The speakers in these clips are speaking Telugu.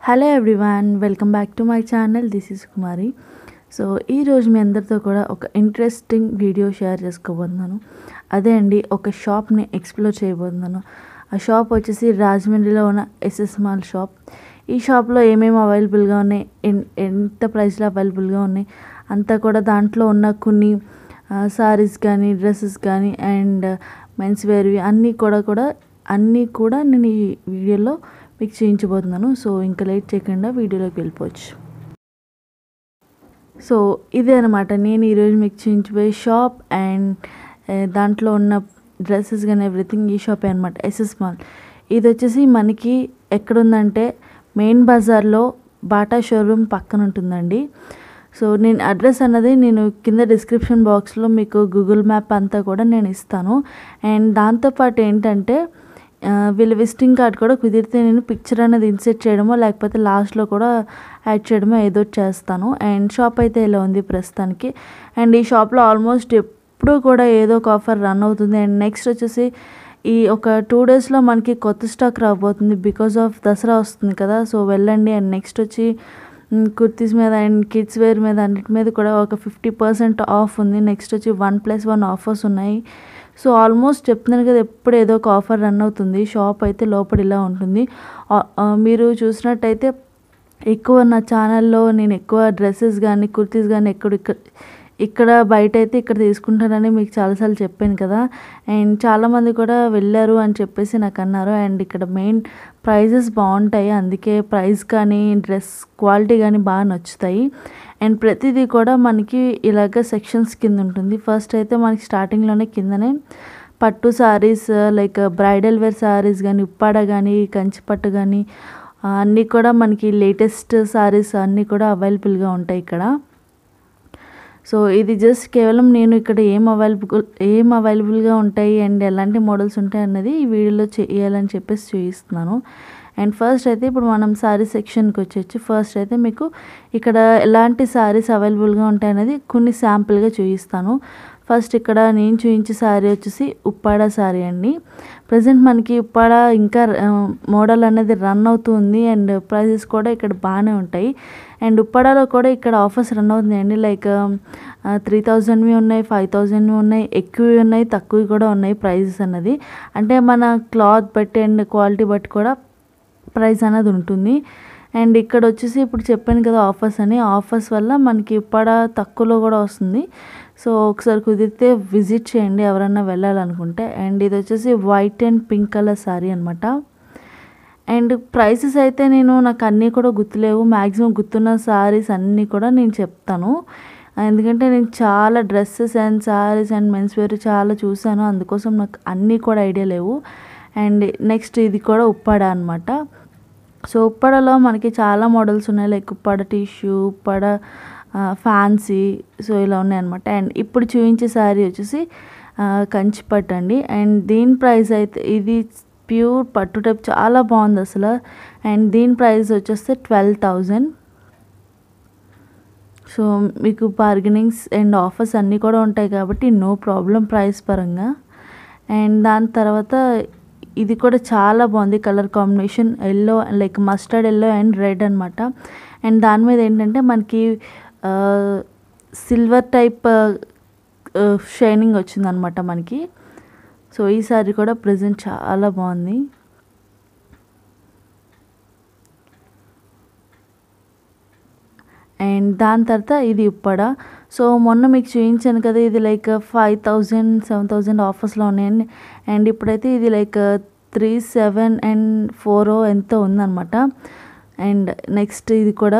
hello everyone welcome back to my channel this is Kumari so ఈరోజు మీ అందరితో కూడా ఒక ఇంట్రెస్టింగ్ వీడియో షేర్ చేసుకోబోతున్నాను అదే అండి ఒక షాప్ని ఎక్స్ప్లోర్ చేయబోతున్నాను ఆ షాప్ వచ్చేసి రాజమండ్రిలో ఉన్న ఎస్ఎస్ మాల్ షాప్ ఈ షాప్లో ఏమేమి అవైలబుల్గా ఉన్నాయి ఎన్- ఎంత ప్రైస్లో అవైలబుల్గా ఉన్నాయి అంతా కూడా దాంట్లో ఉన్న కొన్ని సారీస్ కానీ డ్రెస్సెస్ కానీ అండ్ మెన్స్ వేర్వి అన్నీ కూడా కూడా అన్నీ కూడా నేను ఈ వీడియోలో మీకు చూపించబోతున్నాను సో ఇంకా లేట్ చేయకుండా వీడియోలోకి వెళ్ళిపోవచ్చు సో ఇదే అనమాట నేను ఈరోజు మీకు చూపించబోయే షాప్ అండ్ దాంట్లో ఉన్న డ్రెస్సెస్ కానీ ఎవ్రీథింగ్ ఈ షాపే అనమాట ఎస్ఎస్ మాల్ ఇది వచ్చేసి మనకి ఎక్కడుందంటే మెయిన్ బజార్లో బాటా షోరూమ్ పక్కన ఉంటుందండి సో నేను అడ్రస్ అన్నది నేను కింద డిస్క్రిప్షన్ బాక్స్లో మీకు గూగుల్ మ్యాప్ అంతా కూడా నేను ఇస్తాను అండ్ దాంతోపాటు ఏంటంటే ఆ, వీళ్ళ విజిటింగ్ కార్డ్ కూడా కుదిరితే నేను పిక్చర్ అనేది ఇన్సెట్ చేయడమో లేకపోతే లాస్ట్లో కూడా యాడ్ చేయడమో ఏదో ఒకటి చేస్తాను అండ్ షాప్ అయితే ఇలా ఉంది ప్రస్తుతానికి అండ్ ఈ షాప్లో ఆల్మోస్ట్ ఎప్పుడూ కూడా ఏదో ఒక ఆఫర్ రన్ అవుతుంది అండ్ నెక్స్ట్ వచ్చేసి ఈ ఒక టూ డేస్లో మనకి కొత్త స్టాక్ రాబోతుంది బికాస్ ఆఫ్ దసరా వస్తుంది కదా సో వెళ్ళండి అండ్ నెక్స్ట్ వచ్చి మ్, కుర్తీస్ మీద అండ్ కిడ్స్ వేర్ మీద అన్నిటి మీద కూడా ఒక ఫిఫ్టీ పర్సెంట్ ఆఫ్ ఉంది నెక్స్ట్ వచ్చి వన్ ప్లస్ వన్ ఆఫర్స్ ఉన్నాయి సో ఆల్మోస్ట్ చెప్తున్నాను కదా ఎప్పుడు ఏదో ఒక ఆఫర్ రన్ అవుతుంది షాప్ అయితే లోపల ఇలా ఉంటుంది ఆ- ఆ, మీరు చూసినట్టయితే ఎక్కువ నా ఛానల్లో నేను ఎక్కువ డ్రెస్సెస్ కానీ కుర్తీస్ కానీ ఎక్కడ ఇక్కడ ఇక్కడ బయట అయితే ఇక్కడ తీసుకుంటానని మీకు చాలాసార్లు చెప్పాను కదా అండ్ చాలామంది కూడా వెళ్ళారు అని చెప్పేసి నాకు అన్నారు అండ్ ఇక్కడ మెయిన్ ప్రైజెస్ బాగుంటాయి అందుకే ప్రైస్ కానీ డ్రెస్ క్వాలిటీ కానీ బాగా నచ్చుతాయి అండ్ ప్రతిదీ కూడా మనకి ఇలాగ సెక్షన్స్ కింద ఉంటుంది ఫస్ట్ అయితే మనకి స్టార్టింగ్లోనే కిందనే పట్టు saris like bridal wear saris కానీ ఉప్పాడ కానీ కంచిపట్టు కానీ ఆ, అన్నీ కూడా మనకి లేటెస్ట్ సారీస్ అన్నీ కూడా అవైలబుల్గా ఉంటాయి ఇక్కడ సో ఇది జస్ట్ కేవలం నేను ఇక్కడ ఏం అవైలబుల్ ఏం అవైలబుల్గా ఉంటాయి అండ్ ఎలాంటి మోడల్స్ ఉంటాయి అన్నది ఈ వీడియోలో చేయాలని చెప్పేసి చూపిస్తున్నాను అండ్ ఫస్ట్ అయితే ఇప్పుడు మనం శారీ సెక్షన్కి వచ్చేసి ఫస్ట్ అయితే మీకు ఇక్కడ ఎలాంటి శారీస్ అవైలబుల్గా ఉంటాయి అనేది కొన్ని శాంపుల్గా చూపిస్తాను ఫస్ట్ ఇక్కడ నేను చూపించే శారీ వచ్చేసి ఉప్పాడ శారీ అండి ప్రజెంట్ మనకి ఉప్పాడ ఇంకా మోడల్ అనేది రన్ అవుతుంది అండ్ ప్రైసెస్ కూడా ఇక్కడ బాగానే ఉంటాయి అండ్ ఉప్పాడలో కూడా ఇక్కడ ఆఫర్స్ రన్ అవుతున్నాయండి లైక్ త్రీ థౌజండ్వి ఉన్నాయి ఫైవ్ థౌజండ్వి ఉన్నాయి ఎక్కువవి ఉన్నాయి తక్కువవి కూడా ఉన్నాయి ప్రైజెస్ అన్నది అంటే మన క్లాత్ బట్టి అండ్ క్వాలిటీ బట్టి కూడా ప్రైస్ అనేది ఉంటుంది అండ్ ఇక్కడ వచ్చేసి ఇప్పుడు చెప్పాను కదా ఆఫర్స్ అని ఆఫర్స్ వల్ల మనకి ఉప్పాడ తక్కువలో కూడా వస్తుంది సో ఒకసారి కుదిరితే విజిట్ చేయండి ఎవరన్నా వెళ్ళాలనుకుంటే అండ్ ఇది వచ్చేసి white and pink colour sari అనమాట అండ్ ప్రైసెస్ అయితే నేను నాకు అన్నీ కూడా గుర్తులేవు మ్యాక్సిమం గుర్తున్న సారీస్ అన్నీ కూడా నేను చెప్తాను ఎందుకంటే నేను చాలా dresses and saris and men's wear చాలా చూశాను అందుకోసం నాకు అన్నీ కూడా ఐడియా లేవు అండ్ నెక్స్ట్ ఇది కూడా ఉప్పాడ అనమాట సో ఉప్పాడలో మనకి చాలా మోడల్స్ ఉన్నాయి like Uppada tissue Uppada fancy so ఇలా ఉన్నాయన్నమాట అండ్ ఇప్పుడు చూపించే శారీ వచ్చేసి ఆ, కంచిపట్టు అండి అండ్ దీని ప్రైస్ అయితే ఇది ప్యూర్ పట్టు టైప్ చాలా బాగుంది అసలు అండ్ దీని ప్రైస్ వచ్చేస్తే ట్వెల్వ్ థౌజండ్ సో మీకు బార్గెనింగ్స్ అండ్ ఆఫర్స్ అన్నీ కూడా ఉంటాయి కాబట్టి నో ప్రాబ్లం ప్రైస్ పరంగా అండ్ దాని తర్వాత ఇది కూడా చాలా బాగుంది colour combination yellow like mustard yellow and red అనమాట అండ్ దాని మీద ఏంటంటే మనకి సిల్వర్ టైప్ షైనింగ్ వచ్చిందనమాట మనకి సో ఈ సారీ కూడా ప్రజెంట్ చాలా బాగుంది అండ్ దాని తర్వాత ఇది ఉప్పడ సో మొన్న మీకు చూపించాను కదా ఇది like five thousand seven thousand ఆఫర్స్లో ఉన్నాయండి అండ్ ఇప్పుడైతే ఇది like three seven and four ఎంతో ఉందన్నమాట అండ్ నెక్స్ట్ ఇది కూడా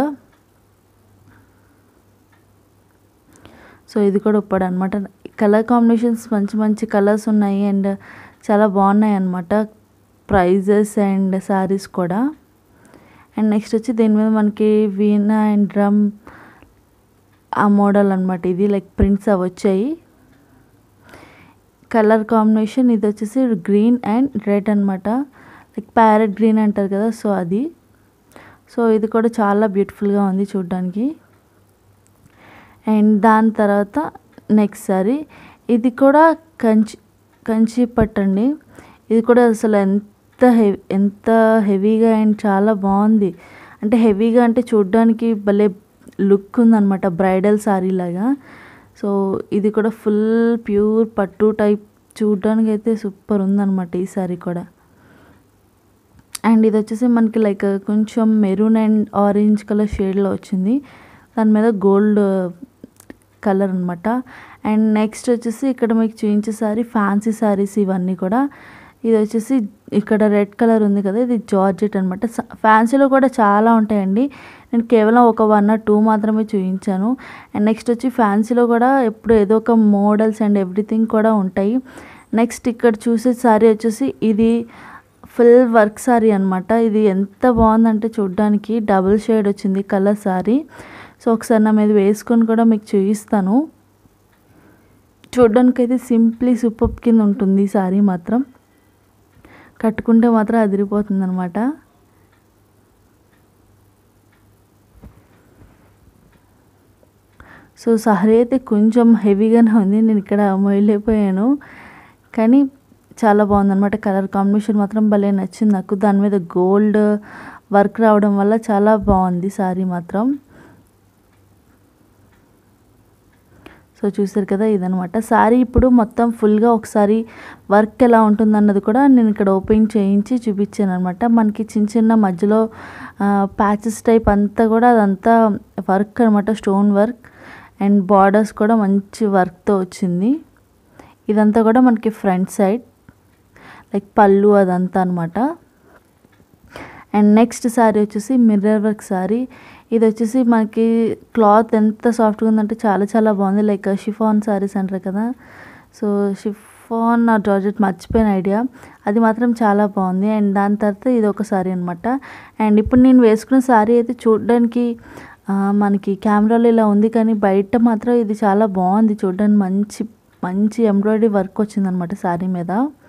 సో ఇది కూడా ఉప్పాడు అనమాట కలర్ కాంబినేషన్స్ మంచి మంచి కలర్స్ ఉన్నాయి అండ్ చాలా బాగున్నాయి అనమాట ప్రైజెస్ అండ్ శారీస్ కూడా అండ్ నెక్స్ట్ వచ్చి దీని మీద మనకి వీణా అండ్ డ్రమ్ ఆ మోడల్ అనమాట ఇది లైక్ ప్రింట్స్ అవి వచ్చాయి కలర్ కాంబినేషన్ ఇది వచ్చేసి గ్రీన్ అండ్ రెడ్ అనమాట లైక్ ప్యారెట్ గ్రీన్ అంటారు కదా సో అది సో ఇది కూడా చాలా బ్యూటిఫుల్గా ఉంది చూడడానికి అండ్ దాని తర్వాత నెక్స్ట్ సారీ ఇది కూడా కంచి కంచి పట్టండి ఇది కూడా అసలు ఎంత హెవీ ఎంత హెవీగా అండ్ చాలా బాగుంది అంటే హెవీగా అంటే చూడ్డానికి భలే లుక్ ఉందనమాట బ్రైడల్ శారీ లాగా సో ఇది కూడా ఫుల్ ప్యూర్ పట్టు టైప్ చూడ్డానికి అయితే సూపర్ ఉందన్నమాట ఈ శారీ కూడా అండ్ ఇది వచ్చేసి మనకి లైక్ కొంచెం మెరూన్ అండ్ ఆరెంజ్ కలర్ షేడ్లో వచ్చింది దాని మీద గోల్డ్ కలర్ అనమాట అండ్ నెక్స్ట్ వచ్చేసి ఇక్కడ మీకు చూపించే సారీ ఫ్యాన్సీ శారీస్ ఇవన్నీ కూడా ఇది వచ్చేసి ఇక్కడ రెడ్ కలర్ ఉంది కదా ఇది జార్జెట్ అనమాట ఫ్యాన్సీలో కూడా చాలా ఉంటాయండి నేను కేవలం ఒక వన్ ఆర్ టూ మాత్రమే చూపించాను అండ్ నెక్స్ట్ వచ్చి ఫ్యాన్సీలో కూడా ఎప్పుడు ఏదో ఒక మోడల్స్ అండ్ ఎవ్రీథింగ్ కూడా ఉంటాయి నెక్స్ట్ ఇక్కడ చూసే సారీ వచ్చేసి ఇది ఫుల్ వర్క్ సారీ అనమాట ఇది ఎంత బాగుందంటే చూడ్డానికి డబుల్ షేడ్ వచ్చింది కలర్ సారీ సో ఒకసారి నా మీద వేసుకొని కూడా మీకు చూపిస్తాను చూడ్డానికి అయితే సింప్లీ సూపర్ కింద ఉంటుంది ఈ సారీ మాత్రం కట్టుకుంటే మాత్రం అదిరిపోతుంది అనమాట సో సారీ అయితే కొంచెం హెవీగానే ఉంది నేను ఇక్కడ మొయలేకపోయాను కానీ చాలా బాగుందన్నమాట కలర్ కాంబినేషన్ మాత్రం భలే నచ్చింది నాకు దాని మీద గోల్డ్ వర్క్ రావడం వల్ల చాలా బాగుంది సారీ మాత్రం సో చూసారు కదా ఇదనమాట సారీ ఇప్పుడు మొత్తం ఫుల్గా ఒకసారి వర్క్ ఎలా ఉంటుందన్నది కూడా నేను ఇక్కడ ఓపెన్ చేయించి చూపించాను అనమాట మనకి చిన్న చిన్న మధ్యలో ప్యాచెస్ టైప్ అంతా కూడా అదంతా వర్క్ అనమాట స్టోన్ వర్క్ అండ్ బార్డర్స్ కూడా మంచి వర్క్తో వచ్చింది ఇదంతా కూడా మనకి ఫ్రంట్ సైడ్ లైక్ పళ్ళు అదంతా అనమాట అండ్ నెక్స్ట్ శారీ వచ్చేసి మిర్రర్ వర్క్ శారీ ఇది వచ్చేసి మనకి క్లాత్ ఎంత సాఫ్ట్గా ఉందంటే చాలా చాలా బాగుంది లైక్ షిఫాన్ శారీస్ అంటారు కదా సో షిఫాన్ నా జార్జెట్ మర్చిపోయిన ఐడియా అది మాత్రం చాలా బాగుంది అండ్ దాని తర్వాత ఇది ఒక శారీ అనమాట అండ్ ఇప్పుడు నేను వేసుకున్న శారీ అయితే చూడడానికి మనకి కెమెరాలో ఇలా ఉంది కానీ బయట మాత్రం ఇది చాలా బాగుంది చూడడానికి మంచి మంచి ఎంబ్రాయిడరీ వర్క్ వచ్చిందనమాట శారీ మీద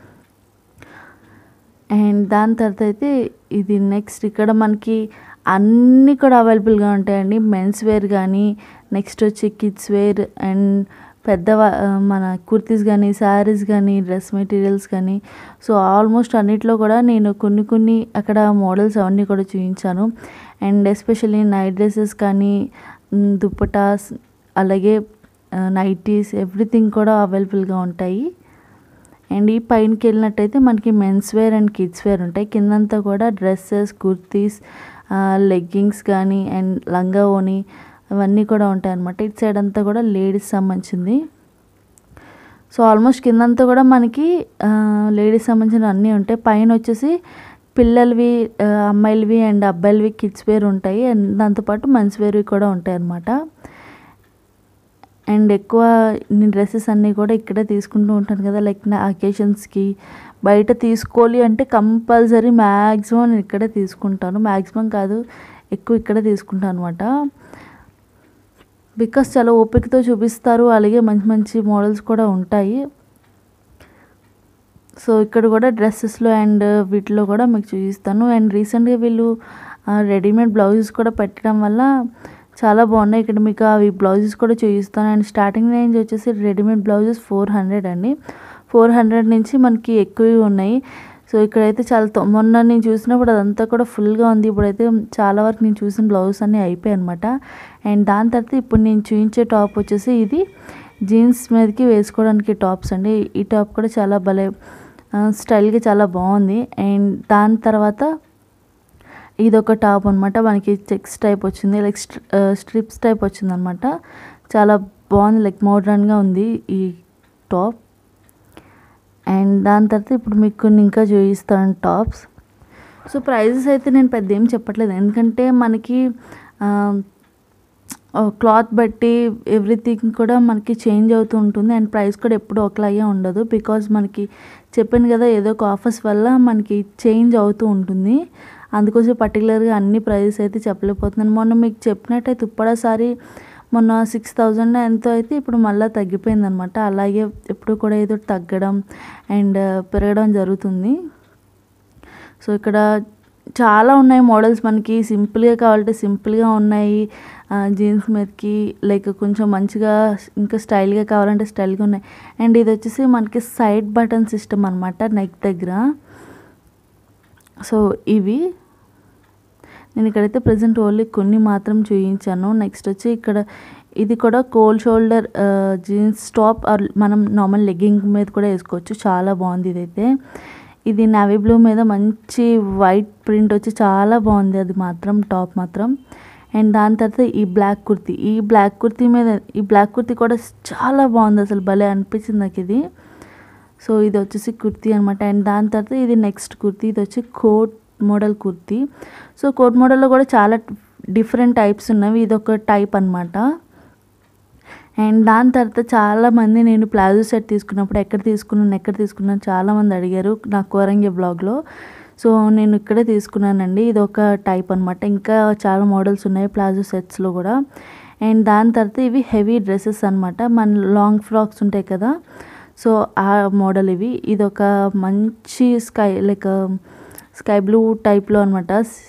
అండ్ దాని తర్వాత అయితే ఇది నెక్స్ట్ ఇక్కడ మనకి అన్నీ కూడా అవైలబుల్గా ఉంటాయండి మెన్స్ వేర్ కానీ నెక్స్ట్ వచ్చి కిడ్స్ వేర్ అండ్ పెద్ద మన కుర్తీస్ కానీ శారీస్ కానీ డ్రెస్ మెటీరియల్స్ కానీ సో ఆల్మోస్ట్ అన్నిట్లో కూడా నేను కొన్ని కొన్ని అక్కడ మోడల్స్ అవన్నీ కూడా చూపించాను అండ్ ఎస్పెషల్లీ నైట్ డ్రెస్సెస్ కానీ దుప్పటాస్ అలాగే నైటీస్ ఎవ్రీథింగ్ కూడా అవైలబుల్గా ఉంటాయి అండ్ ఈ పైనకి వెళ్ళినట్టయితే మనకి men's wear and kids wear ఉంటాయి కిందంతా కూడా డ్రెస్సెస్ కుర్తీస్ లెగ్గింగ్స్ కానీ అండ్ లంగా ఓని అవన్నీ కూడా ఉంటాయి అనమాట ఇటు సైడ్ అంతా కూడా లేడీస్ సంబంధించింది సో ఆల్మోస్ట్ కిందంతా కూడా మనకి లేడీస్ సంబంధించిన అన్నీ ఉంటాయి పైన వచ్చేసి పిల్లలవి అమ్మాయిలవి అండ్ అబ్బాయిలవి కిడ్స్ వేర్ ఉంటాయి అండ్ దాంతోపాటు మెన్స్ వేర్వి కూడా ఉంటాయి అన్నమాట అండ్ ఎక్కువ నేను డ్రెస్సెస్ అన్నీ కూడా ఇక్కడే తీసుకుంటూ ఉంటాను కదా లైక్ నా అకేషన్స్కి బయట తీసుకోవాలి అంటే కంపల్సరీ మ్యాక్సిమం నేను ఇక్కడే తీసుకుంటాను మ్యాక్సిమం కాదు ఎక్కువ ఇక్కడే తీసుకుంటాను అనమాట బికాస్ చాలా ఓపికతో చూపిస్తారు అలాగే మంచి మంచి మోడల్స్ కూడా ఉంటాయి సో ఇక్కడ కూడా డ్రెస్సెస్లో అండ్ వీటిలో కూడా మీకు చూపిస్తాను అండ్ రీసెంట్గా వీళ్ళు రెడీమేడ్ బ్లౌజెస్ కూడా పెట్టడం వల్ల చాలా బాగున్నాయి ఇక్కడ మీకు అవి బ్లౌజెస్ కూడా చూపిస్తాను అండ్ స్టార్టింగ్ రేంజ్ వచ్చేసి రెడీమేడ్ బ్లౌజెస్ ఫోర్ హండ్రెడ్ అండి ఫోర్ హండ్రెడ్ నుంచి మనకి ఎక్కువే ఉన్నాయి సో ఇక్కడైతే చాలా మొన్న నేను చూసినప్పుడు అదంతా కూడా ఫుల్గా ఉంది ఇప్పుడైతే చాలా వరకు నేను చూసిన బ్లౌజెస్ అన్నీ అయిపోయాయి అనమాట అండ్ దాని తర్వాత ఇప్పుడు నేను చూపించే టాప్ వచ్చేసి ఇది జీన్స్ మీదకి వేసుకోవడానికి టాప్స్ అండి ఈ టాప్ కూడా చాలా భలే స్టైల్గా చాలా బాగుంది అండ్ దాని తర్వాత ఇది ఒక టాప్ అనమాట మనకి చెక్స్ టైప్ వచ్చింది లైక్ స్ట్రిప్స్ టైప్ వచ్చింది అనమాట చాలా బాగుంది లైక్ మోడ్రన్గా ఉంది ఈ టాప్ అండ్ దాని తర్వాత ఇప్పుడు మీకు కొన్ని ఇంకా చూపిస్తాను టాప్స్ సో ప్రైజెస్ అయితే నేను పెద్ద ఏం చెప్పట్లేదు ఎందుకంటే మనకి క్లాత్ బట్టి ఎవ్రీథింగ్ కూడా మనకి చేంజ్ అవుతూ ఉంటుంది అండ్ ప్రైస్ కూడా ఎప్పుడు ఒకలాగే ఉండదు బికాజ్ మనకి చెప్పాను కదా ఏదో ఒక ఆఫర్స్ వల్ల మనకి చేంజ్ అవుతూ ఉంటుంది అందుకోసం పర్టికులర్గా అన్ని ప్రైజెస్ అయితే చెప్పలేకపోతున్నాను మొన్న మీకు చెప్పినట్టయితే ఉప్పడా సారీ మొన్న సిక్స్ థౌజండ్ ఎంతో అయితే ఇప్పుడు మళ్ళీ తగ్గిపోయింది అనమాట అలాగే ఎప్పుడు కూడా ఏదో తగ్గడం అండ్ పెరగడం జరుగుతుంది సో ఇక్కడ చాలా ఉన్నాయి మోడల్స్ మనకి సింపుల్గా కావాలంటే సింపుల్గా ఉన్నాయి జీన్స్ మీదకి లైక్ కొంచెం మంచిగా ఇంకా స్టైల్గా కావాలంటే స్టైల్గా ఉన్నాయి అండ్ ఇది వచ్చేసి మనకి సైడ్ బటన్ సిస్టమ్ అనమాట నెక్ దగ్గర సో ఇవి నేను ఇక్కడైతే ప్రజెంట్ ఓన్లీ కొన్ని మాత్రం చూపించాను నెక్స్ట్ వచ్చి ఇక్కడ ఇది కూడా cold shoulder jeans top or మనం నార్మల్ లెగ్గింగ్ మీద కూడా వేసుకోవచ్చు చాలా బాగుంది ఇదైతే ఇది నావీ బ్లూ మీద మంచి వైట్ ప్రింట్ వచ్చి చాలా బాగుంది అది మాత్రం టాప్ మాత్రం అండ్ దాని తర్వాత ఈ బ్లాక్ కుర్తీ ఈ బ్లాక్ కుర్తీ మీద ఈ బ్లాక్ కుర్తీ కూడా చాలా బాగుంది అసలు భలే అనిపించింది నాకు ఇది సో ఇది వచ్చేసి కుర్తీ అనమాట అండ్ దాని తర్వాత ఇది నెక్స్ట్ కుర్తీ ఇది వచ్చి coat model kurti so coat మోడల్లో కూడా చాలా డిఫరెంట్ టైప్స్ ఉన్నవి ఇది ఒక టైప్ అనమాట అండ్ దాని తర్వాత చాలామంది నేను ప్లాజో సెట్ తీసుకున్నప్పుడు ఎక్కడ తీసుకున్నాను ఎక్కడ తీసుకున్నాను చాలామంది అడిగారు నా కోరంగి బ్లాగ్లో సో నేను ఇక్కడే తీసుకున్నానండి ఇది ఒక టైప్ అనమాట ఇంకా చాలా మోడల్స్ ఉన్నాయి ప్లాజో సెట్స్లో కూడా అండ్ దాని తర్వాత ఇవి హెవీ డ్రెస్సెస్ అనమాట మన లాంగ్ ఫ్రాక్స్ ఉంటాయి కదా సో ఆ మోడల్ ఇవి ఇది ఒక మంచి స్కై లైక్ స్కై బ్లూ టైప్లో అనమాట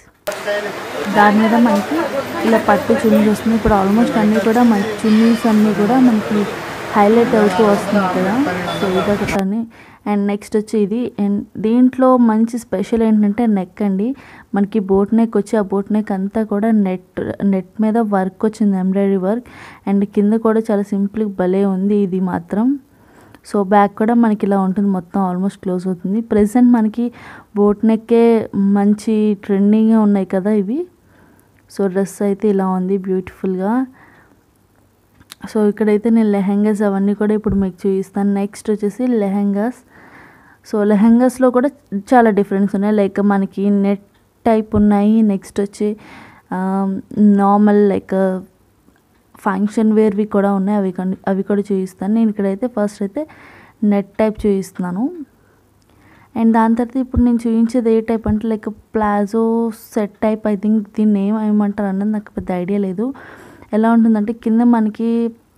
దాని మీద మనకి ఇలా పట్టు చున్నీస్ వస్తుంది ఇప్పుడు ఆల్మోస్ట్ అన్నీ కూడా మన చున్నీస్ అన్నీ కూడా మనకి హైలైట్ అవుతూ వస్తుంది కదా సో ఇదొకటని అండ్ నెక్స్ట్ వచ్చి ఇది అండ్ దీంట్లో మంచి స్పెషల్ ఏంటంటే నెక్ అండి మనకి బోట్ నెక్ వచ్చి ఆ బోట్ నెక్ అంతా కూడా నెట్ నెట్ మీద వర్క్ వచ్చింది ఎంబ్రాయిడరీ వర్క్ అండ్ కింద కూడా చాలా సింపుల్ భలే ఉంది ఇది మాత్రం సో బ్యాక్ కూడా మనకి ఇలా ఉంటుంది మొత్తం ఆల్మోస్ట్ క్లోజ్ అవుతుంది ప్రెసెంట్ మనకి బోట్ నెక్కే మంచి ట్రెండింగ్గా ఉన్నాయి కదా ఇవి సో డ్రెస్ అయితే ఇలా ఉంది బ్యూటిఫుల్గా సో ఇక్కడైతే నేను లెహెంగాస్ అవన్నీ కూడా ఇప్పుడు మీకు చూపిస్తాను నెక్స్ట్ వచ్చేసి లెహెంగాస్ సో లెహెంగాస్లో కూడా చాలా డిఫరెన్స్ ఉన్నాయి లైక్ మనకి నెట్ టైప్ ఉన్నాయి నెక్స్ట్ వచ్చి నార్మల్ లైక్ ఫంక్షన్ వేర్వి కూడా ఉన్నాయి అవి కొన్ని- అవి కూడా చూపిస్తాను నేను ఇక్కడైతే ఫస్ట్ అయితే నెట్ టైప్ చూపిస్తున్నాను అండ్ దాని తర్వాత ఇప్పుడు నేను చూపించేది ఏ టైప్ అంటే like palazzo set type I think దీన్ని ఏం ఏమంటారు అన్నది నాకు పెద్ద ఐడియా లేదు ఎలా ఉంటుందంటే కింద మనకి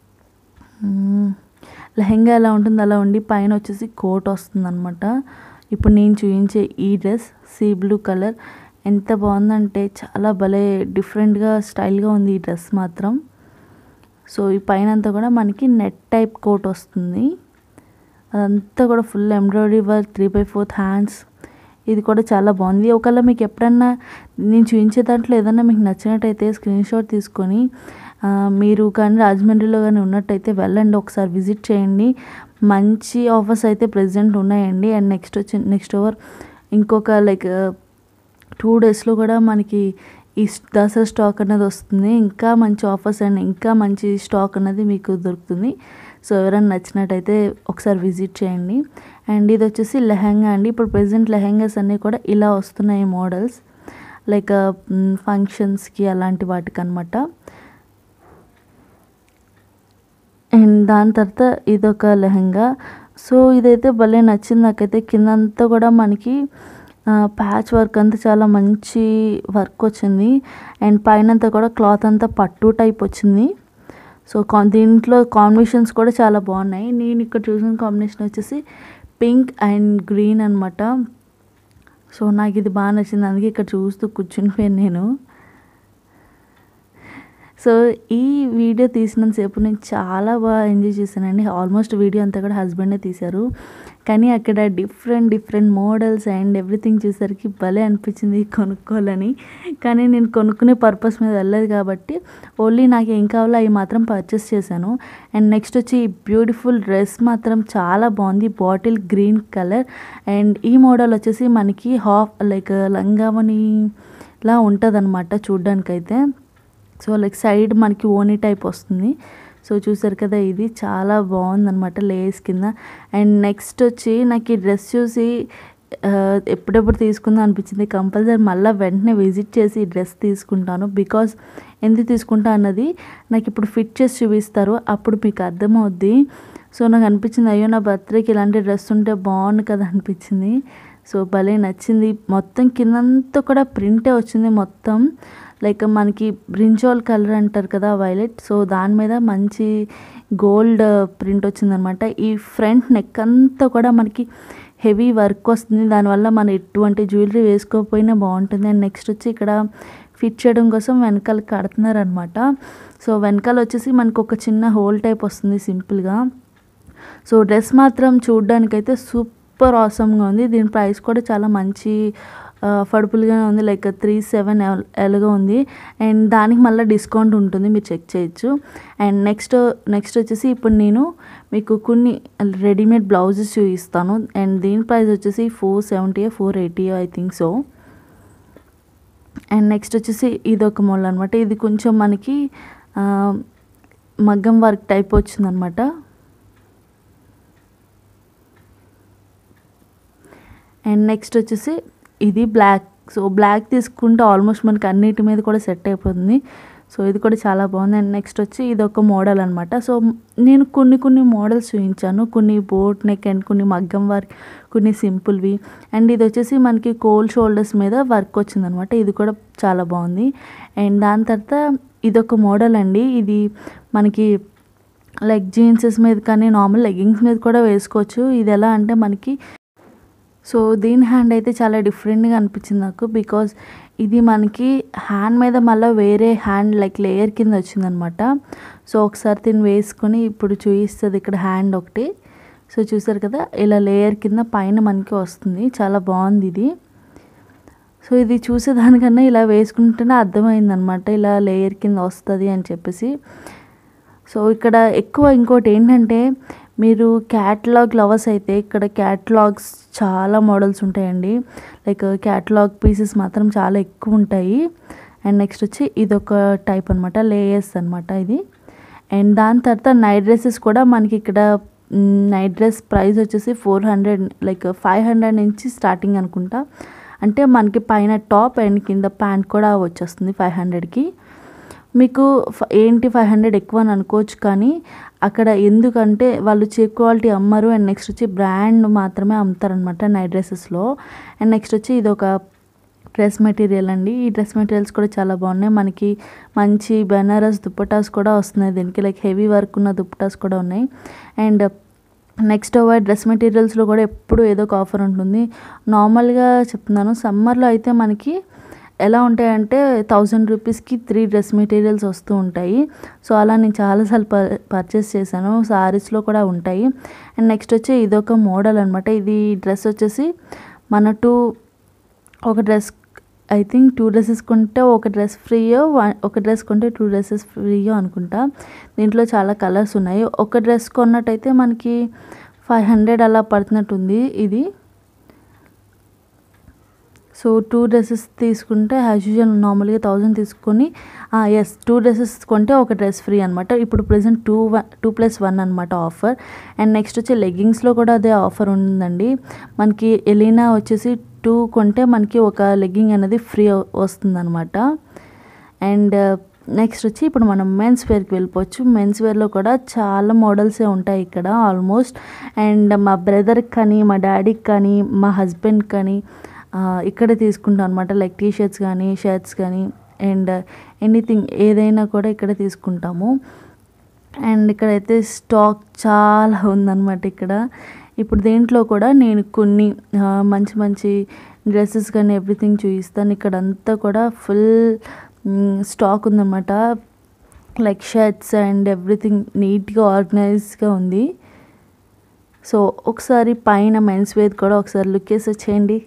మ్మ్, లెహెంగా ఎలా ఉంటుంది అలా ఉండి పైన వచ్చేసి కోట్ వస్తుంది అనమాట ఇప్పుడు నేను చూపించే ఈ డ్రెస్ సీ బ్లూ కలర్ ఎంత బాగుందంటే చాలా భలే డిఫరెంట్గా స్టైల్గా ఉంది ఈ డ్రెస్ మాత్రం సో ఈ పైన అంతా కూడా మనకి నెట్ టైప్ కోట్ వస్తుంది అదంతా కూడా full embroidery work three by fourth hands ఇది కూడా చాలా బాగుంది ఒకవేళ మీకు ఎప్పుడన్నా నేను చూపించే దాంట్లో ఏదన్నా మీకు నచ్చినట్టయితే స్క్రీన్ షాట్ తీసుకొని ఆ, మీరు కానీ రాజమండ్రిలో కానీ ఉన్నట్టయితే వెళ్ళండి ఒకసారి విజిట్ చేయండి మంచి ఆఫర్స్ అయితే ప్రజెంట్ ఉన్నాయండి అండ్ నెక్స్ట్ వచ్చి నెక్స్ట్ ఓవర్ ఇంకొక లైక్ టూ డేస్లో కూడా మనకి ఈ స్- దసరా స్టాక్ అనేది వస్తుంది ఇంకా మంచి ఆఫర్స్ అండ్ ఇంకా మంచి స్టాక్ అనేది మీకు దొరుకుతుంది సో ఎవరైనా నచ్చినట్టయితే ఒకసారి విజిట్ చేయండి అండ్ ఇది వచ్చేసి లెహంగా అండి ఇప్పుడు ప్రజెంట్ లెహంగాస్ అన్నీ కూడా ఇలా వస్తున్నాయి మోడల్స్ లైక్ ఫంక్షన్స్కి అలాంటి వాటికి అనమాట అండ్ దాని తర్వాత ఇదొక లెహంగా సో ఇదైతే భలే నచ్చింది నాకైతే కిందంతా కూడా మనకి ప్యాచ్ వర్క్ అంతా చాలా మంచి వర్క్ వచ్చింది అండ్ పైన అంతా కూడా క్లాత్ అంతా పట్టు టైప్ వచ్చింది సో కా దీంట్లో కాంబినేషన్స్ కూడా చాలా బాగున్నాయి నేను ఇక్కడ చూసిన కాంబినేషన్ వచ్చేసి పింక్ అండ్ గ్రీన్ అనమాట సో నాకు ఇది బాగా నచ్చింది అందుకే ఇక్కడ చూస్తూ కూర్చునిపోయాను నేను సో ఈ వీడియో తీసినంతసేపు నేను చాలా బాగా ఎంజాయ్ చేశానండి ఆల్మోస్ట్ వీడియో అంతా కూడా హస్బెండే తీశారు కానీ అక్కడ different different models and everything చూసరికి భలే అనిపించింది కొనుక్కోవాలని కానీ నేను కొనుక్కునే పర్పస్ మీద వెళ్ళలేదు కాబట్టి ఓన్లీ నాకు ఏం కావాలో అవి మాత్రం పర్చేస్ చేశాను అండ్ నెక్స్ట్ వచ్చి ఈ బ్యూటిఫుల్ డ్రెస్ మాత్రం చాలా బాగుంది బాటిల్ గ్రీన్ కలర్ అండ్ ఈ మోడల్ వచ్చేసి మనకి హాఫ్ లైక్ లంగావని లా ఉంటుంది అనమాట చూడ్డానికైతే సో లైక్ సైడ్ మనకి ఓనీ టైప్ వస్తుంది సో చూసారు కదా ఇది చాలా బాగుందన్నమాట లేస్ కింద అండ్ నెక్స్ట్ వచ్చి నాకు ఈ డ్రెస్ చూసి ఆ, ఎప్పుడెప్పుడు తీసుకుందాం అనిపించింది కంపల్సరీ మళ్ళీ వెంటనే విజిట్ చేసి ఈ డ్రెస్ తీసుకుంటాను బికాస్ ఎందుకు తీసుకుంటా అన్నది నాకు ఇప్పుడు ఫిట్ చేసి చూపిస్తారు అప్పుడు మీకు అర్థమవుద్ది సో నాకు అనిపించింది అయ్యో నా బర్త్డేకి ఇలాంటి డ్రెస్ ఉంటే బాగుండు కదా అనిపించింది సో భలే నచ్చింది మొత్తం కిందంతా కూడా ప్రింటే వచ్చింది మొత్తం లైక్ మనకి బ్రింజాల్ కలర్ అంటారు కదా వైలెట్ సో దాని మీద మంచి గోల్డ్ ప్రింట్ వచ్చిందనమాట ఈ ఫ్రంట్ నెక్ అంతా కూడా మనకి హెవీ వర్క్ వస్తుంది దానివల్ల మనం ఎటువంటి జ్యువెలరీ వేసుకోకపోయినా బాగుంటుంది అండ్ నెక్స్ట్ వచ్చి ఇక్కడ ఫిట్ చేయడం కోసం వెనకాల కడుతున్నారు అనమాట సో వెనకాల వచ్చేసి మనకు ఒక చిన్న హోల్ టైప్ వస్తుంది సింపుల్గా సో డ్రెస్ మాత్రం చూడ్డానికైతే సూపర్ ఆసమ్గా ఉంది దీని ప్రైస్ కూడా చాలా మంచి అఫోర్డబుల్గానే ఉంది లైక్ త్రీ సెవెన్ ఎలాగో ఉంది అండ్ దానికి మళ్ళీ డిస్కౌంట్ ఉంటుంది మీరు చెక్ చేయొచ్చు అండ్ నెక్స్ట్ నెక్స్ట్ వచ్చేసి ఇప్పుడు నేను మీకు కొన్ని రెడీమేడ్ బ్లౌజెస్ చూపిస్తాను అండ్ దీని ప్రైస్ వచ్చేసి four seventy four eighty I think so and next వచ్చేసి ఇది ఒక మోడల్ అనమాట ఇది కొంచెం మనకి ఆ, మగ్గం వర్క్ టైప్ వచ్చిందనమాట అండ్ నెక్స్ట్ వచ్చేసి ఇది బ్లాక్ సో బ్లాక్ తీసుకుంటే ఆల్మోస్ట్ మనకి అన్నిటి మీద కూడా సెట్ అయిపోతుంది సో ఇది కూడా చాలా బాగుంది అండ్ నెక్స్ట్ వచ్చి ఇది ఒక మోడల్ అనమాట సో నేను కొన్ని కొన్ని మోడల్స్ చూపించాను కొన్ని బోట్ నెక్ అండ్ కొన్ని మగ్గం వర్క్ కొన్ని సింపుల్వి అండ్ ఇది వచ్చేసి మనకి కోల్ షోల్డర్స్ మీద వర్క్ వచ్చిందనమాట ఇది కూడా చాలా బాగుంది అండ్ దాని తర్వాత ఇది ఒక మోడల్ అండి ఇది మనకి లైక్ జీన్సెస్ మీద కానీ నార్మల్ లెగ్గింగ్స్ మీద కూడా వేసుకోవచ్చు ఇది ఎలా అంటే మనకి సో దీని హ్యాండ్ అయితే చాలా డిఫరెంట్గా అనిపించింది నాకు బికాజ్ ఇది మనకి హ్యాండ్ మీద మళ్ళీ వేరే హ్యాండ్ లైక్ లేయర్ కింద వచ్చిందనమాట సో ఒకసారి దీన్ని వేసుకొని ఇప్పుడు చూపిస్తుంది ఇక్కడ హ్యాండ్ ఒకటి సో చూసారు కదా ఇలా లేయర్ కింద పైన మనకి వస్తుంది చాలా బాగుంది ఇది సో ఇది చూసేదానికన్నా ఇలా వేసుకుంటేనే అర్థమైందనమాట ఇలా లేయర్ కింద వస్తుంది అని చెప్పేసి సో ఇక్కడ ఎక్కువ ఇంకోటి ఏంటంటే మీరు క్యాటలాగ్ లవర్స్ అయితే ఇక్కడ క్యాటలాగ్స్ చాలా మోడల్స్ ఉంటాయండి లైక్ క్యాటలాగ్ పీసెస్ మాత్రం చాలా ఎక్కువ ఉంటాయి అండ్ నెక్స్ట్ వచ్చి ఇదొక టైప్ అనమాట లేయర్స్ అనమాట ఇది అండ్ దాని తర్వాత నైట్ డ్రెస్సెస్ కూడా మనకి ఇక్కడ నైట్ డ్రెస్ ప్రైస్ వచ్చేసి four hundred like five hundred నుంచి స్టార్టింగ్ అనుకుంటా అంటే మనకి పైన టాప్ అండ్ కింద ప్యాంట్ కూడా వచ్చేస్తుంది ఫైవ్ హండ్రెడ్కి మీకు ఫ- ఏంటి ఫైవ్ హండ్రెడ్ ఎక్కువ అని అనుకోవచ్చు కానీ అక్కడ ఎందుకంటే వాళ్ళు చీప్ క్వాలిటీ అమ్మరు అండ్ నెక్స్ట్ వచ్చి బ్రాండ్ మాత్రమే అమ్ముతారనమాట నైట్ డ్రెస్సెస్లో అండ్ నెక్స్ట్ వచ్చి ఇది ఒక డ్రెస్ మెటీరియల్ అండి ఈ డ్రెస్ మెటీరియల్స్ కూడా చాలా బాగున్నాయి మనకి మంచి బెనారస్ దుప్పటాస్ కూడా వస్తున్నాయి దీనికి లైక్ హెవీ వర్క్ ఉన్న దుప్పటాస్ కూడా ఉన్నాయి అండ్ నెక్స్ట్ ఓవర్ డ్రెస్ మెటీరియల్స్లో కూడా ఎప్పుడు ఏదో ఒక ఆఫర్ ఉంటుంది నార్మల్గా చెప్తున్నాను సమ్మర్లో అయితే మనకి ఎలా ఉంటాయంటే థౌజండ్ రూపీస్కి త్రీ డ్రెస్ మెటీరియల్స్ వస్తూ ఉంటాయి సో అలా నేను చాలాసార్లు పర్ పర్చేస్ చేశాను సారీస్లో కూడా ఉంటాయి అండ్ నెక్స్ట్ వచ్చి ఇదొక మోడల్ అనమాట ఇది డ్రెస్ వచ్చేసి మన టూ ఒక dress I think two dresses కొంటే ఒక డ్రెస్ ఫ్రీయో ఒక డ్రెస్ కొంటే టూ డ్రెస్సెస్ ఫ్రీయో అనుకుంటా దీంట్లో చాలా కలర్స్ ఉన్నాయి ఒక డ్రెస్ కొన్నట్టయితే మనకి ఫైవ్ హండ్రెడ్ అలా పడుతున్నట్టుంది ఇది సో టూ డ్రెస్సెస్ తీసుకుంటే యాజ్ యూజువల్ నార్మల్గా థౌజండ్ తీసుకొని ఎస్ టూ డ్రెస్సెస్ కొంటే ఒక డ్రెస్ ఫ్రీ అనమాట ఇప్పుడు present two one two plus one అనమాట ఆఫర్ అండ్ నెక్స్ట్ వచ్చి లెగ్గింగ్స్లో కూడా అదే ఆఫర్ ఉందండి మనకి ఎలీనా వచ్చేసి టూ కొంటే మనకి ఒక లెగ్గింగ్ అనేది ఫ్రీ వస్తుందన్నమాట అండ్ నెక్స్ట్ వచ్చి ఇప్పుడు మనం మెన్స్ వేర్కి వెళ్ళిపోవచ్చు మెన్స్ వేర్లో కూడా చాలా మోడల్సే ఉంటాయి ఇక్కడ ఆల్మోస్ట్ అండ్ మా బ్రదర్కి కానీ మా డాడీకి కానీ మా హస్బెండ్కి కానీ ఆ, ఇక్కడే తీసుకుంటాం అనమాట లైక్ టీ షర్ట్స్ కానీ షర్ట్స్ కానీ అండ్ ఎనీథింగ్ ఏదైనా కూడా ఇక్కడే తీసుకుంటాము అండ్ ఇక్కడైతే స్టాక్ చాలా ఉందన్నమాట ఇక్కడ ఇప్పుడు దేంట్లో కూడా నేను కొన్ని ఆ, మంచి మంచి డ్రెస్సెస్ కానీ ఎవ్రీథింగ్ చూపిస్తాను ఇక్కడ అంతా కూడా ఫుల్ స్టాక్ ఉందన్నమాట లైక్ షర్ట్స్ అండ్ ఎవ్రీథింగ్ నీట్గా ఆర్గనైజ్గా ఉంది సో ఒకసారి పైన మెన్స్ వేర్ కూడా ఒకసారి లుక్ వేసి వచ్చేయండి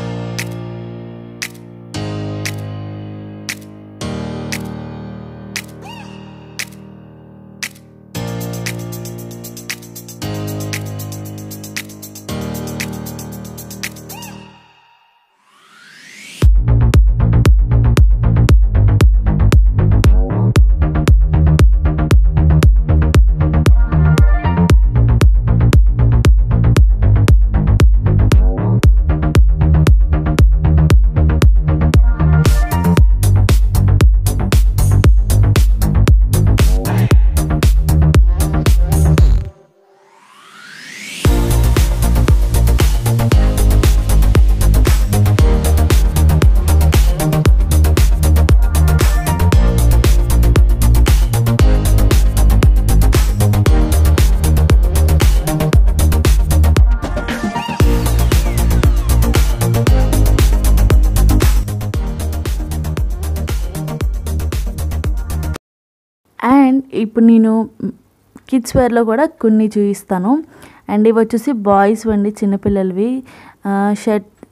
అండ్ ఇప్పుడు నేను కిడ్స్ వేర్లో కూడా కొన్ని చూపిస్తాను అండ్ ఇవి వచ్చేసి బాయ్స్ వండి చిన్నపిల్లలవి shirt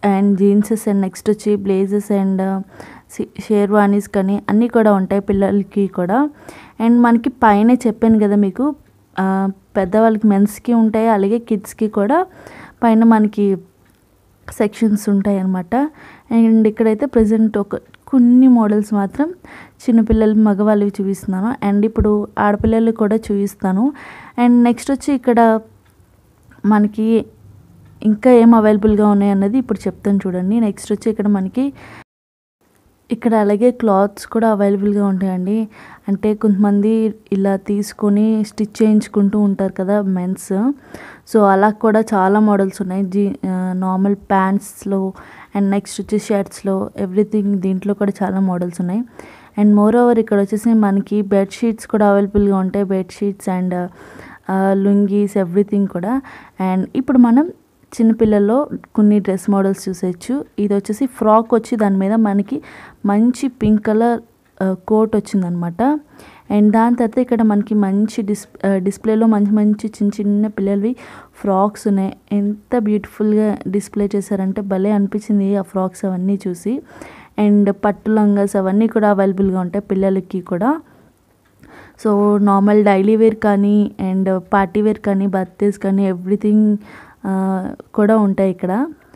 and jeanses and next వచ్చి బ్లేజెస్ అండ్ షేర్వానీస్ కానీ అన్నీ కూడా ఉంటాయి పిల్లలకి కూడా అండ్ మనకి పైన చెప్పాను కదా మీకు ఆ, పెద్దవాళ్ళకి మెన్స్కి ఉంటాయి అలాగే కిడ్స్కి కూడా పైన మనకి సెక్షన్స్ ఉంటాయి అన్నమాట అండ్ ఇక్కడైతే ప్రజెంట్ ఒక కొన్ని మోడల్స్ మాత్రం చిన్నపిల్లలు మగవాళ్ళవి చూపిస్తున్నాను అండ్ ఇప్పుడు ఆడపిల్లలు కూడా చూపిస్తాను అండ్ నెక్స్ట్ వచ్చి ఇక్కడ మనకి ఇంకా ఏం అవైలబుల్గా ఉన్నాయి అన్నది ఇప్పుడు చెప్తాను చూడండి నెక్స్ట్ వచ్చి ఇక్కడ మనకి ఇక్కడ అలాగే క్లాత్స్ కూడా అవైలబుల్గా ఉంటాయండి అంటే కొంతమంది ఇలా తీసుకొని స్టిచ్ చేయించుకుంటూ ఉంటారు కదా మెన్స్ సో అలా కూడా చాలా మోడల్స్ ఉన్నాయి జీ నార్మల్ ప్యాంట్స్లో అండ్ నెక్స్ట్ వచ్చి షర్ట్స్లో ఎవ్రీథింగ్ దీంట్లో కూడా చాలా మోడల్స్ ఉన్నాయి అండ్ మోర్ ఓవర్ ఇక్కడ వచ్చేసి మనకి బెడ్షీట్స్ కూడా అవైలబుల్గా ఉంటాయి బెడ్షీట్స్ అండ్ లుంగీస్ ఎవ్రీథింగ్ కూడా అండ్ ఇప్పుడు మనం చిన్నపిల్లల్లో కొన్ని డ్రెస్ మోడల్స్ చూసేయచ్చు ఇది వచ్చేసి ఫ్రాక్ వచ్చి దాని మీద మనకి మంచి పింక్ కలర్ కోట్ వచ్చిందనమాట అండ్ దాని తర్వాత ఇక్కడ మనకి మంచి డిస్ డిస్ప్లేలో మంచి మంచి చిన్న చిన్న పిల్లలవి ఫ్రాక్స్ ఉన్నాయి ఎంత బ్యూటిఫుల్గా డిస్ప్లే చేశారంటే భలే అనిపించింది ఆ ఫ్రాక్స్ అవన్నీ చూసి అండ్ పట్టు లంగాస్ అవన్నీ కూడా అవైలబుల్గా ఉంటాయి పిల్లలకి కూడా సో నార్మల్ డైలీ వేర్ కానీ అండ్ పార్టీ వేర్ కానీ బర్త్డేస్ కానీ ఎవ్రీథింగ్ కూడా ఉంటాయి ఇక్కడ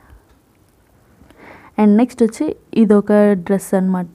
అండ్ నెక్స్ట్ వచ్చి ఇది ఒక డ్రెస్ అనమాట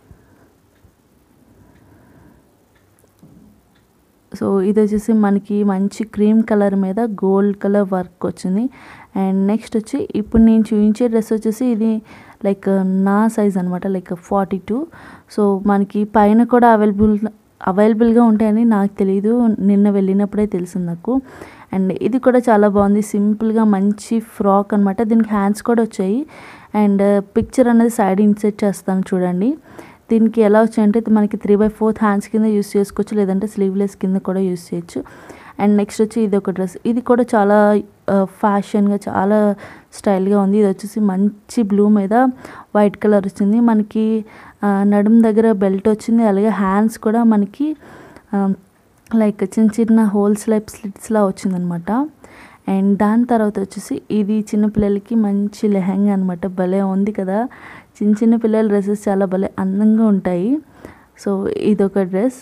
సో ఇది వచ్చేసి మనకి మంచి క్రీమ్ కలర్ మీద గోల్డ్ కలర్ వర్క్ వచ్చింది అండ్ నెక్స్ట్ వచ్చి ఇప్పుడు నేను చూపించే డ్రెస్ వచ్చేసి ఇది లైక్ నా సైజ్ అనమాట లైక్ ఫార్టీ టూ సో మనకి పైన కూడా అవైలబుల్ అవైలబుల్గా ఉంటాయని నాకు తెలియదు నిన్న వెళ్ళినప్పుడే తెలిసింది నాకు అండ్ ఇది కూడా చాలా బాగుంది సింపుల్గా మంచి ఫ్రాక్ అనమాట దీనికి హ్యాండ్స్ కూడా వచ్చాయి అండ్ పిక్చర్ అనేది సైడ్ ఇన్సెట్ చేస్తాను చూడండి దీనికి ఎలా వచ్చాయంటే ఇది మనకి త్రీ బై ఫోర్త్ హ్యాండ్స్ కింద యూస్ చేసుకోవచ్చు లేదంటే స్లీవ్లెస్ కింద కూడా యూస్ చేయొచ్చు అండ్ నెక్స్ట్ వచ్చి ఇది ఒక డ్రెస్ ఇది కూడా చాలా ఫ్యాషన్గా చాలా స్టైల్గా ఉంది ఇది వచ్చేసి మంచి బ్లూ మీద వైట్ కలర్ వచ్చింది మనకి ఆ, నడుం దగ్గర బెల్ట్ వచ్చింది అలాగే హ్యాండ్స్ కూడా మనకి లైక్ చిన్న చిన్న హోల్స్ లైప్ స్లిట్స్లా వచ్చిందనమాట అండ్ దాని తర్వాత వచ్చేసి ఇది చిన్నపిల్లలకి మంచి లెహంగా అనమాట భలే ఉంది కదా చిన్న చిన్న పిల్లల డ్రెస్సెస్ చాలా భలే అందంగా ఉంటాయి సో ఇదొక డ్రెస్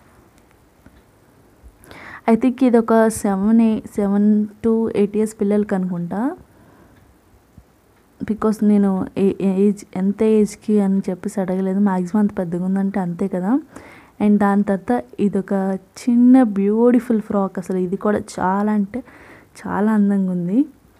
ఐ థింక్ ఇది ఒక seven a seven to eight years పిల్లలకి అనుకుంటా బికాస్ నేను ఏ- ఏజ్ ఎంత ఏజ్కి అని చెప్పేసి అడగలేదు మ్యాక్సిమం అంత పెద్దగా ఉందంటే అంతే కదా అండ్ దాని తర్వాత ఇదొక చిన్న బ్యూటిఫుల్ ఫ్రాక్ అసలు ఇది కూడా చాలా అంటే చాలా అందంగా ఉంది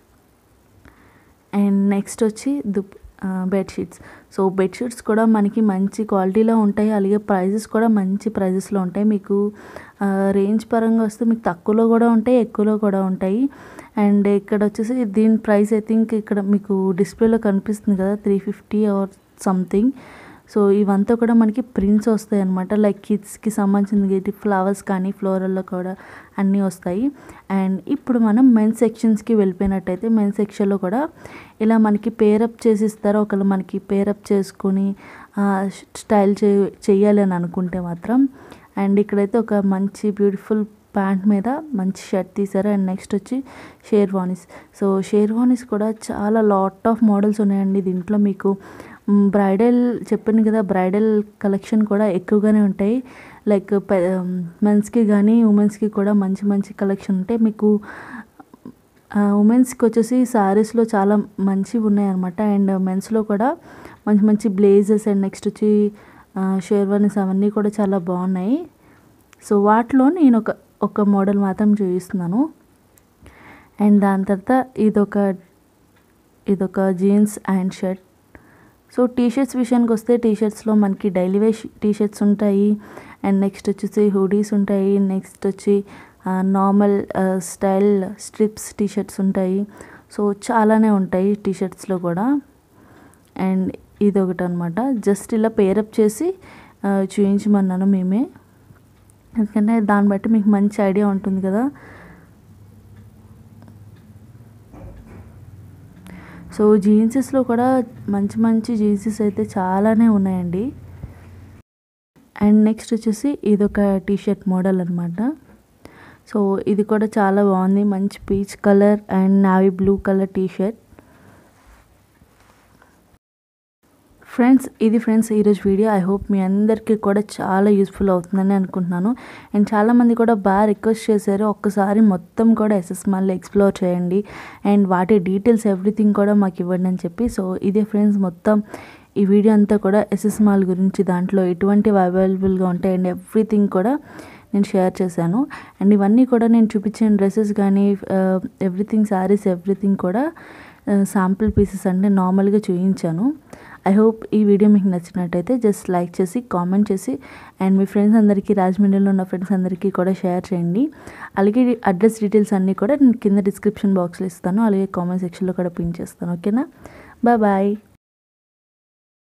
అండ్ నెక్స్ట్ వచ్చి దుప్ బెడ్షీట్స్ సో బెడ్షీట్స్ కూడా మనకి మంచి క్వాలిటీలో ఉంటాయి అలాగే ప్రైజెస్ కూడా మంచి ప్రైజెస్లో ఉంటాయి మీకు రేంజ్ పరంగా వస్తే మీకు తక్కువలో కూడా ఉంటాయి ఎక్కువలో కూడా ఉంటాయి అండ్ ఇక్కడ వచ్చేసి దీని ప్రైస్ ఐ థింక్ ఇక్కడ మీకు డిస్ప్లేలో కనిపిస్తుంది కదా three fifty or something so ఇవంతా కూడా మనకి ప్రింట్స్ వస్తాయి అనమాట లైక్ కిడ్స్కి సంబంధించిన ఫ్లవర్స్ కానీ ఫ్లోరల్లో కూడా అన్నీ వస్తాయి అండ్ ఇప్పుడు మనం మెన్స్ సెక్షన్స్కి వెళ్ళిపోయినట్టయితే మెన్స్ సెక్షన్లో కూడా ఇలా మనకి పేరప్ చేసి ఇస్తారు ఒకళ్ళు మనకి పేరప్ చేసుకొని స్టైల్ చే చేయాలి అని అనుకుంటే మాత్రం అండ్ ఇక్కడైతే ఒక మంచి బ్యూటిఫుల్ ప్యాంట్ మీద మంచి షర్ట్ తీశారు అండ్ నెక్స్ట్ వచ్చి షేర్వానీస్ సో షేర్వానీస్ కూడా చాలా లాట్ ఆఫ్ మోడల్స్ ఉన్నాయండి దీంట్లో మీకు బ్రైడల్ చెప్పాను కదా బ్రైడల్ కలెక్షన్ కూడా ఎక్కువగానే ఉంటాయి లైక్ మెన్స్కి కానీ ఉమెన్స్కి కూడా మంచి మంచి కలెక్షన్ ఉంటాయి మీకు ఉమెన్స్కి వచ్చేసి శారీస్లో చాలా మంచివి ఉన్నాయన్నమాట అండ్ మెన్స్లో కూడా మంచి మంచి బ్లేజెస్ అండ్ నెక్స్ట్ వచ్చి షేర్వానీస్ అవన్నీ కూడా చాలా బాగున్నాయి సో వాటిలో నేను ఒక ఒక మోడల్ మాత్రం చూపిస్తున్నాను అండ్ దాని తర్వాత ఇదొక ఇదొక jeans and shirt so T shirts విషయానికి వస్తే టీ షర్ట్స్లో మనకి డైలీ వేర్ టీ షర్ట్స్ ఉంటాయి అండ్ నెక్స్ట్ వచ్చేసి హుడీస్ ఉంటాయి నెక్స్ట్ వచ్చి normal style strips T shirts ఉంటాయి సో చాలానే ఉంటాయి టీ షర్ట్స్లో కూడా అండ్ ఇది ఒకటి అనమాట జస్ట్ ఇలా పేరప్ చేసి ఆ, చూపించమన్నాను మేమే ఎందుకంటే దాన్ని బట్టి మీకు మంచి ఐడియా ఉంటుంది కదా సో జీన్సెస్లో కూడా మంచి మంచి జీన్సెస్ అయితే చాలానే ఉన్నాయండి అండ్ నెక్స్ట్ వచ్చేసి ఇదొక టీ షర్ట్ మోడల్ అనమాట సో ఇది కూడా చాలా బాగుంది మంచి peach colour and navy blue colour T shirt friends ఇది ఫ్రెండ్స్ ఈరోజు వీడియో ఐ హోప్ మీ అందరికీ కూడా చాలా యూస్ఫుల్ అవుతుందని అనుకుంటున్నాను అండ్ చాలామంది కూడా బాగా రిక్వెస్ట్ చేశారు ఒక్కసారి మొత్తం కూడా ఎస్ఎస్ మాల్లో ఎక్స్ప్లోర్ చేయండి అండ్ వాటి డీటెయిల్స్ ఎవ్రీథింగ్ కూడా మాకు ఇవ్వండి అని చెప్పి సో ఇదే ఫ్రెండ్స్ మొత్తం ఈ వీడియో అంతా కూడా ఎస్ఎస్ మాల్ గురించి దాంట్లో ఎటువంటివి అవైలబుల్గా ఉంటాయి అండ్ ఎవ్రీథింగ్ కూడా నేను షేర్ చేశాను అండ్ ఇవన్నీ కూడా నేను చూపించిన డ్రెస్సెస్ కానీ ఎవ్రీథింగ్ శారీస్ ఎవ్రీథింగ్ కూడా శాంపుల్ పీసెస్ అంటే నార్మల్గా చూపించాను ఐ హోప్ ఈ వీడియో మీకు నచ్చినట్టయితే జస్ట్ లైక్ చేసి కామెంట్ చేసి అండ్ మీ ఫ్రెండ్స్ అందరికీ రాజమండ్రిలో ఉన్న ఫ్రెండ్స్ అందరికీ కూడా షేర్ చేయండి అలాగే అడ్రస్ డీటెయిల్స్ అన్నీ కూడా నేను కింద డిస్క్రిప్షన్ బాక్స్లో ఇస్తాను అలాగే కామెంట్ సెక్షన్లో కూడా పిన్ చేస్తాను ఓకేనా బాయ్ బాయ్